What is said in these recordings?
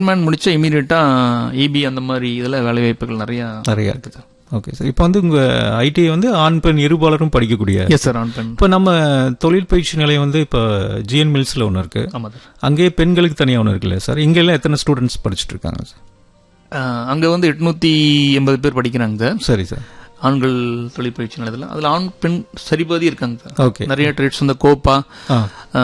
Man முடிச்சா இமீடியட்டா EB அந்த மாதிரி இதுல வேலை வாய்ப்புகள் நிறைய நிறைய இருக்குது சார் ஓகே சார் இப்போ வந்து உங்க ஐடி வந்து ஆண் பெண் இருபாலரும் படிக்கக்கூடிய எஸ் சார் ஆன் பெண் இப்போ நம்ம தொழில் பயிற்சி நிலையம் வந்து இப்போ ஜிஎன் மில்ஸ்ல ஒன்று இருக்கு ஆமா சார் அங்கேயே பெண்களுக்கு தனியாக ஒன்று இருக்குல்ல சார் இங்க எல்லாம் எத்தனை ஸ்டூடெண்ட்ஸ் படிச்சுட்டு இருக்காங்க சார் அஹ், அங்க வந்து எட்நூத்தி எண்பது பேர் படிக்கிறாங்க சார் சரி சார் ஆண்கள் தொழில் பயிற்சி நிலையத்தில் அதுல ஆண் பெண் சரிபாதி இருக்காங்க சார் ஓகே நிறைய ட்ரேட்ஸ் இந்த கோப்பா ஆ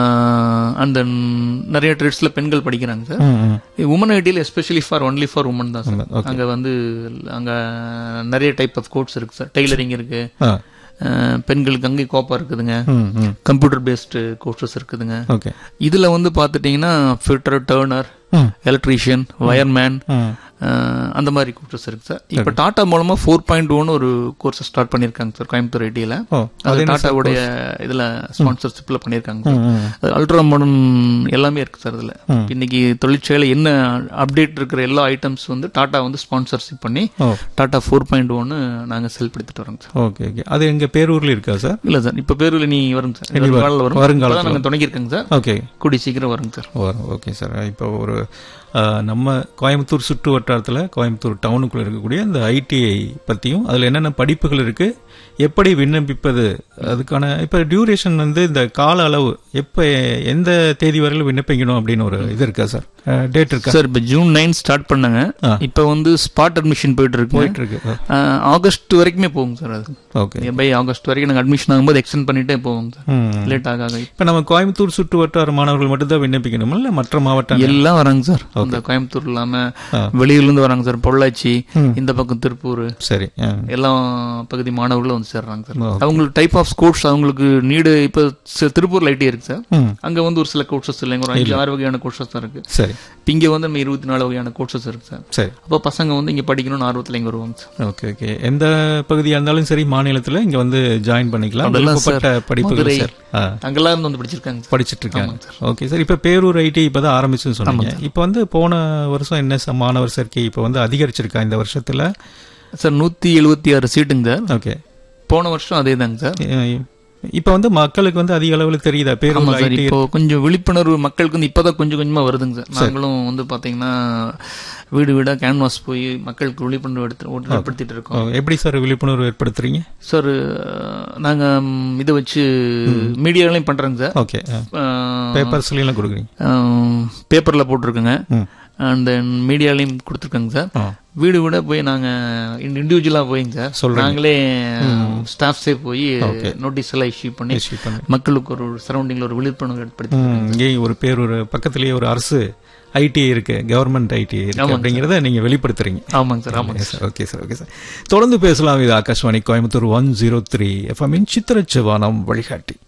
அண்ட் தென் நிறைய ட்ரேட்ஸ்ல பெண்கள் படிக்கிறாங்க சார் ம், ம். உமன் ஐடியில் especially for only for woman தான் சார் Okay. அங்க வந்து அங்க நிறைய டைப் ஆஃப் கோர்ஸ் இருக்கு சார் டெய்லரிங் இருக்கு ஆ அஹ், பெண்களுக்கு அங்கே கோப்பா இருக்குதுங்க ம் ம் கம்ப்யூட்டர் பேஸ்டு கோர்சஸ் இருக்குதுங்க ஓகே இதுல வந்து பாத்துட்டீங்கன்னா ஃபில்டர் டேர்னர் ம் எலக்ட்ரீஷியன் வயர்மேன் ம் அந்த மாதிரி கோர்சஸ் இருக்கு சார் இப்போ டாடா மூலமா ஃபோர் பாயிண்ட் ஒன் ஒரு கோர்ஸ் ஸ்டார்ட் பண்ணியிருக்காங்க சார் கோயம்புத்தூர் ஐடியில் ஓ அது டாட்டாவுடைய இதுல ஸ்பான்சர்ஷிப்ல பண்ணியிருக்காங்க சார் ம், ம். அது அல்ட்ரா மாடர்ன் எல்லாமே இருக்கு சார் இதுல ம். இன்னைக்கு தொழிற்சாலையில் என்ன அப்டேட் இருக்கிற எல்லா ஐட்டம்ஸ் வந்து டாடா வந்து ஸ்பான்சர்ஷிப் பண்ணி ஓ டாடா ஃபோர் பாயிண்ட் ஒன்னு நாங்க செல்படுத்திட்டு வரோங்க சார் ஓகே ஓகே அது எங்க பேரூர்ல இருக்கா சார் இல்ல சார் இப்ப பேருல நீ வருங்க சார் இனி வரும். வருங்காலில் வரும் வருங்காலத்துல இப்பதான் நாங்க தொடங்கியிருக்கோங்க சார் ஓகே கூடி சீக்கிரம் வருங்க சார் வரும் ஓகே சார் இப்போ ஒரு அஹ், நம்ம கோயம்புத்தூர் சுற்று வட்டாரத்தில் கோயம்புத்தூர் டவுனுக்குள்ள இருக்கக்கூடிய இந்த ஐடிஐ பற்றியும் அதில் என்னென்ன படிப்புகள் இருக்கு எப்படி விண்ணப்பிப்பது அதுக்கான இப்போ டியூரேஷன் வந்து இந்த கால அளவு எப்போ எந்த தேதி வரையில் விண்ணப்பிக்கணும் அப்படின்னு ஒரு இது இருக்கா சார் டேட் இருக்கா சார் இப்ப ஜூன் நைன் ஸ்டார்ட் பண்ணாங்க ஆ. இப்ப வந்து ஸ்பாட் அட்மிஷன் போயிட்டு இருக்கு போயிட்டு இருக்கு ஆஹ், ஆகஸ்ட் வரைக்குமே போகும் சார் அது ஓகே பை ஆகஸ்ட் வரைக்கும் நாங்க அட்மிஷன் ஆகும்போது எக்ஸ்டெண்ட் பண்ணிட்டே போவோம் சார் ம் லேட் ஆக ஆக இப்போ நம்ம கோயம்புத்தூர் சுற்று வட்டார மாணவர்கள் மட்டும்தான் விண்ணப்பிக்கணும் இல்லை மற்ற மாவட்டங்கள் எல்லாம் வராங்க சார் இந்த கோயம்புத்தூர் இல்லாம ஆ. வெளியூர்ல இருந்து வராங்க சார் பொள்ளாச்சி ம். இந்த பக்கம் திருப்பூர் சரி ஆ. எல்லா பகுதி மாணவர்களும் வந்து சேர்றாங்க சார் ஓ. அவங்களுக்கு டைப் ஆஃப் கோர்ஸ் அவங்களுக்கு நீடு இப்ப சி- திருப்பூர்ல ஐடி இருக்கு சார் ம் அங்க வந்து ஒரு சில கோர்சஸ் இல்லைங்க ஒரு அஞ்சு ஆறு வகையான கோர்சஸ் தான் இருக்கு சரி இப்ப இங்க வந்து நம்ம இருபத்தி நாலு வகையான கோர்சஸ் இருக்கு சார் சரி அப்போ பசங்க வந்து இங்க படிக்கணும்னு ஆர்வத்துல இங்க வருவாங்க சார் ஓகே ஓகே எந்த பகுதியா இருந்தாலும் சரி மாநிலத்துல இங்க வந்து ஜாயின் பண்ணிக்கலாம் அதெல்லாம் விருப்பப்பட்ட சார், படிப்புகள் மதுரை. சார் ஆ, அங்கெல்லாம் இருந்து வந்து படிச்சிருக்காங்க சார் படிச்சிட்டு இருக்காங்க ஓகே சார் இப்ப பேரூர் ஐடி இப்பதான் ஆரம்பிச்சுன்னு சொன்னீங்க இப்ப வந்து போன வருஷம் என்ன ச- மாணவர் சேர்க்கை இப்ப வந்து அதிகரிச்சிருக்கா இந்த வருஷத்துல சார் நூத்தி எழுபத்தி ஆறு சீட்டுங்க சார் ஓகே போன வருஷம் அதே தாங்க சார் இப்ப வந்து மக்களுக்கு வந்து அதிக அளவுல தெரியுதா ஆமா பேரூர் சார் ஐடி இப்போ கொஞ்சம் விழிப்புணர்வு மக்களுக்கு வந்து இப்பதான் கொஞ்சம் கொஞ்சமா வருதுங்க சார் நாங்களும் வந்து பாத்தீங்கன்னா வீடு வீடா கேன்வாஸ் போய் மக்களுக்கு விழிப்புணர்வு எடுத்து ஏற்படுத்திட்டு இருக்கோம் எப்படி சார் விழிப்புணர்வு ஏற்படுத்துறீங்க சார் நாங்க ம், இதை வச்சு மீடியாலையும் பண்றோங்க சார் ஓகே பேப்பர்ஸ்ல எல்லாம் கொடுக்குறீங்க பேப்பர்ல போட்டிருக்கோங்க ம். அண்ட் தென் மீடியாலையும் கொடுத்துருக்கோங்க சார் ஆ. வீடு வீட போய் நாங்க இண்டிவிஜுவலா போய்ங்க சார் சொல்றீங்க. நாங்களே ஸ்டாஃப்ஸே போய் நோட்டீஸ் எல்லாம் இஷ்யூ பண்ணி Issue பண்ணி. மக்களுக்கு ஒரு சரௌண்டிங்ல ஒரு விழிப்புணர்வு ஏற்படுத்தி ம், இங்கேயும் ஒரு பேரூர் பக்கத்திலேயே ஒரு அரசு ஐடி இருக்கு கவர்மெண்ட் ஐடி இருக்கு அப்படிங்கறத நீங்க வெளிப்படுத்துறீங்க ஆமாங்க சார் ஆமாங்க sir okay sir okay sir தொடர்ந்து பேசலாம் இது Akashvani Coimbatore one zero three எஃப்எம்மின் சித்திரச்சவானம் வழிகாட்டி